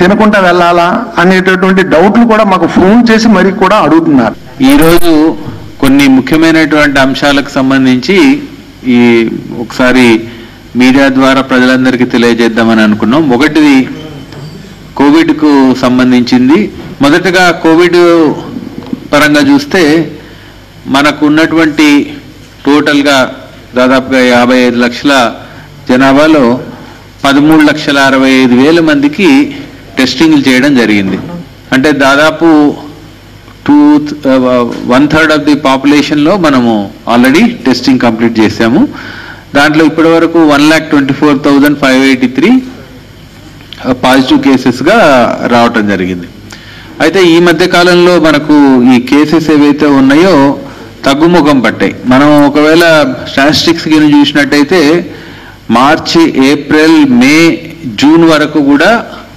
తినకుండా వెళ్ళాలా అనేటటువంటి డౌట్లు కూడా మాకు ఫోన్ చేసి మరీ కూడా అడుగుతున్నారు ఈరోజు కొన్ని ముఖ్యమైనటువంటి అంశాలకు సంబంధించి ఈ ఒకసారి మీడియా ద్వారా ప్రజలందరికీ తెలియజేద్దామని అనుకున్నాం ఒకటిది కోవిడ్కు సంబంధించింది మొదటగా కోవిడ్ పరంగా చూస్తే మనకు ఉన్నటువంటి టోటల్గా దాదాపుగా యాభై ఐదు లక్షల జనాభాలో పదమూడు లక్షల అరవై ఐదు వేల మందికి టెస్టింగ్లు చేయడం జరిగింది అంటే దాదాపు two one third of the పాపులేషన్లో మనము ఆల్రెడీ టెస్టింగ్ కంప్లీట్ చేశాము దాంట్లో ఇప్పటి వరకు one lakh twenty four thousand five eighty three positive కేసెస్గా రావటం జరిగింది అయితే ఈ మధ్య కాలంలో మనకు ఈ కేసెస్ ఏవైతే ఉన్నాయో తగ్గుముఖం పట్టాయి మనం ఒకవేళ స్టాటిస్టిక్స్ కింద చూసినట్టయితే మార్చి ఏప్రిల్ మే జూన్ వరకు కూడా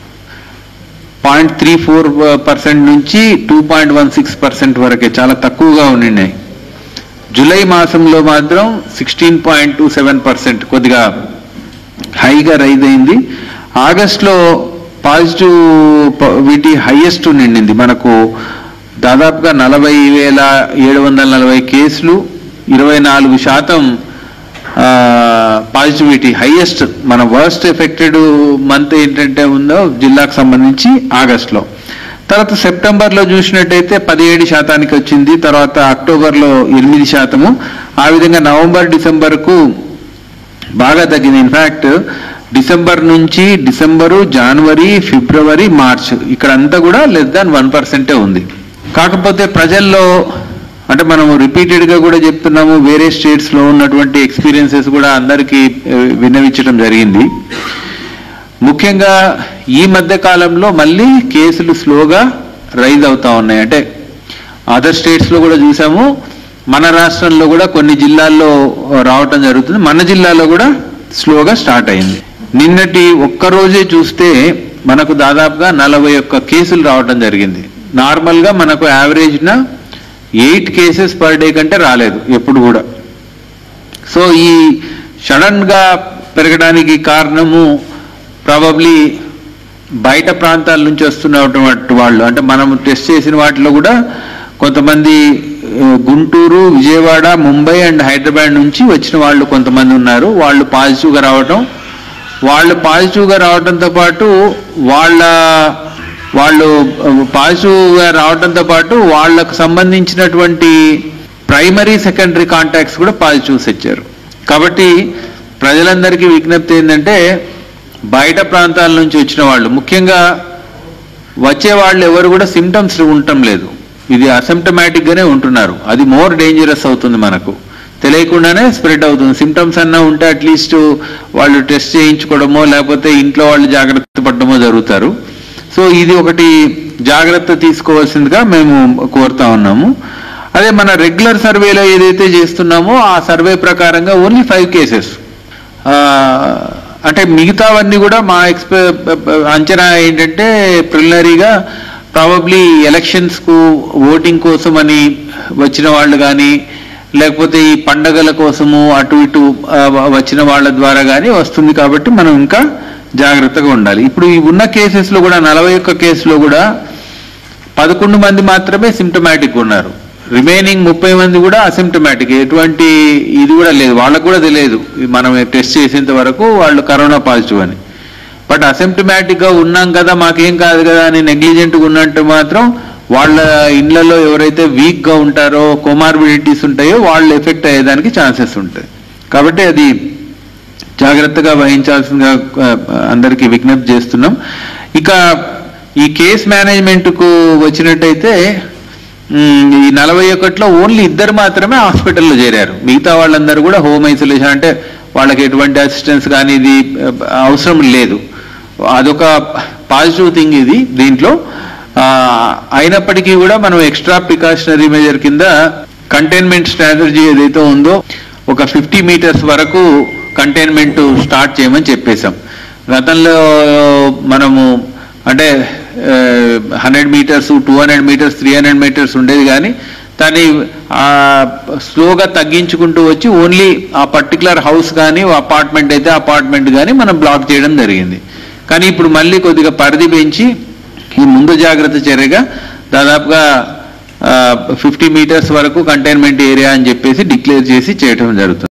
పాయింట్ త్రీ ఫోర్ పర్సెంట్ నుంచి two point one six percent వరకే చాలా తక్కువగా ఉండినాయి జూలై మాసంలో మాత్రం sixteen point two seven percent కొద్దిగా హైగా రైజ్ అయింది ఆగస్ట్లో పాజిటివ్ ప- వీటి హైయెస్ట్ నిండింది మనకు దాదాపుగా నలభై వేల ఏడు వందల నలభై కేసులు ఇరవై నాలుగు శాతం పాజిటివిటీ హైయెస్ట్ మన వర్స్ట్ ఎఫెక్టెడ్ మంత్ ఏంటంటే ఉందో జిల్లాకు సంబంధించి ఆగస్ట్లో తర్వాత సెప్టెంబర్లో చూసినట్టయితే పదిహేడు శాతానికి వచ్చింది తర్వాత అక్టోబర్లో ఎనిమిది శాతము ఆ విధంగా నవంబర్ డిసెంబర్కు బాగా తగ్గింది ఇన్ఫాక్ట్ డిసెంబర్ నుంచి డిసెంబరు జనవరి ఫిబ్రవరి మార్చ్ ఇక్కడ అంతా కూడా లెస్ దాన్ వన్ పర్సెంటే ఉంది కాకపోతే ప్రజల్లో అంటే మనం రిపీటెడ్ గా కూడా చెప్తున్నాము వేరే స్టేట్స్ లో ఉన్నటువంటి ఎక్స్పీరియన్సెస్ కూడా అందరికీ ఆ, విన్నవించడం జరిగింది ముఖ్యంగా ఈ మధ్య కాలంలో మళ్ళీ కేసులు స్లోగా రైజ్ అవుతా ఉన్నాయి అంటే అదర్ స్టేట్స్ లో కూడా చూసాము మన రాష్ట్రంలో కూడా కొన్ని జిల్లాల్లో రావటం జరుగుతుంది మన జిల్లాలో కూడా స్లోగా స్టార్ట్ అయింది నిన్నటి ఒక్క రోజే చూస్తే మనకు దాదాపుగా నలభై ఒక్క కేసులు రావటం జరిగింది నార్మల్గా మనకు యావరేజ్న ఎయిట్ కేసెస్ పర్ డే కంటే రాలేదు ఎప్పుడు కూడా సో ఈ సడన్ గా పెరగడానికి కారణము ప్రాబబ్లీ బయట ప్రాంతాల నుంచి వస్తున్నటువంటి వాళ్ళు అంటే మనం టెస్ట్ చేసిన వాటిలో కూడా కొంతమంది ఆ, గుంటూరు విజయవాడ ముంబై అండ్ హైదరాబాద్ నుంచి వచ్చిన వాళ్ళు కొంతమంది ఉన్నారు వాళ్ళు పాజిటివ్గా రావటం వాళ్ళు పాజిటివ్గా రావడంతో పాటు వాళ్ళ వాళ్ళు పాజిటివ్గా రావడంతో పాటు వాళ్ళకు సంబంధించినటువంటి ప్రైమరీ సెకండరీ కాంటాక్ట్స్ కూడా పాజిటివ్స్ ఇచ్చారు కాబట్టి ప్రజలందరికీ విజ్ఞప్తి ఏంటంటే బయట ప్రాంతాల నుంచి వచ్చిన వాళ్ళు ముఖ్యంగా వచ్చే వాళ్ళు ఎవరు కూడా సిమ్టమ్స్ ఉండటం లేదు ఇది అసిమ్టమాటిక్ గానే ఉంటున్నారు అది మోర్ డేంజరస్ అవుతుంది మనకు తెలియకుండానే స్ప్రెడ్ అవుతుంది సిమ్టమ్స్ అన్నా ఉంటే అట్లీస్ట్ వాళ్ళు టెస్ట్ చేయించుకోవడమో లేకపోతే ఇంట్లో వాళ్ళు జాగ్రత్త పడడమో జరుగుతారు సో ఇది ఒకటి జాగ్రత్త తీసుకోవాల్సిందిగా మేము కోరుతా ఉన్నాము అదే మన రెగ్యులర్ సర్వేలో ఏదైతే చేస్తున్నామో ఆ సర్వే ప్రకారంగా ఓన్లీ ఫైవ్ కేసెస్ అంటే మిగతావన్నీ కూడా మా ఎక్స్పె అంచనా ఏంటంటే ప్రిలినరీగా ప్రాబబ్లీ ఎలక్షన్స్కు ఓటింగ్ కోసం అని వచ్చిన వాళ్ళు కానీ లేకపోతే ఈ పండగల కోసము అటు ఇటు ఆ, వచ్చిన వాళ్ళ ద్వారా కానీ వస్తుంది కాబట్టి మనం ఇంకా జాగ్రత్తగా ఉండాలి ఇప్పుడు ఈ ఉన్న కేసెస్లో కూడా నలభై ఒక్క కేసులో కూడా పదకొండు మంది మాత్రమే సిమ్టమాటిక్ ఉన్నారు రిమైనింగ్ ముప్పై మంది కూడా అసిమ్టమాటిక్ ఎటువంటి ఇది కూడా లేదు వాళ్ళకు కూడా తెలియదు ఇది మనం టెస్ట్ చేసేంత వరకు వాళ్ళు కరోనా పాజిటివ్ అని బట్ అసిమ్టమాటిక్ గా ఉన్నాం కదా మాకేం కాదు కదా అని నెగ్లిజెంట్గా ఉన్నట్టు మాత్రం వాళ్ళ ఇళ్లలో ఎవరైతే వీక్ గా ఉంటారో కొమార్బిడిటీస్ ఉంటాయో వాళ్ళు ఎఫెక్ట్ అయ్యేదానికి ఛాన్సెస్ ఉంటాయి కాబట్టి అది జాగ్రత్తగా వహించాల్సిందిగా ఆ, అందరికీ విజ్ఞప్తి చేస్తున్నాం ఇక ఈ కేస్ మేనేజ్మెంట్కు వచ్చినట్టయితే ఉమ్, ఈ నలభై ఒకటిలో ఓన్లీ ఇద్దరు మాత్రమే హాస్పిటల్లో చేరారు మిగతా వాళ్ళందరూ కూడా హోమ్ ఐసోలేషన్ అంటే వాళ్ళకి ఎటువంటి అసిస్టెన్స్ కానీ ఇది ఆ, అవసరం లేదు అదొక పాజిటివ్ థింగ్ ఇది దీంట్లో ఆ, అయినప్పటికీ కూడా మనం ఎక్స్ట్రా ప్రికాషనరీ మెజర్ కింద కంటైన్మెంట్ స్ట్రాటజీ ఏదైతే ఉందో ఒక ఫిఫ్టీ మీటర్స్ వరకు కంటైన్మెంట్ స్టార్ట్ చేయమని చెప్పేశాం గతంలో మనము అంటే hundred meters two hundred meters three hundred meters ఉండేది కానీ దాన్ని ఆ, స్లోగా తగ్గించుకుంటూ వచ్చి ఓన్లీ ఆ పర్టికులర్ హౌస్ కానీ అపార్ట్మెంట్ అయితే అపార్ట్మెంట్ కానీ మనం బ్లాక్ చేయడం జరిగింది కానీ ఇప్పుడు మళ్ళీ కొద్దిగా పరిధి పెంచి ఈ ముందు జాగ్రత్త చర్యగా దాదాపుగా ఫిఫ్టీ మీటర్స్ వరకు కంటైన్మెంట్ ఏరియా అని చెప్పేసి డిక్లేర్ చేసి చేయటం జరుగుతుంది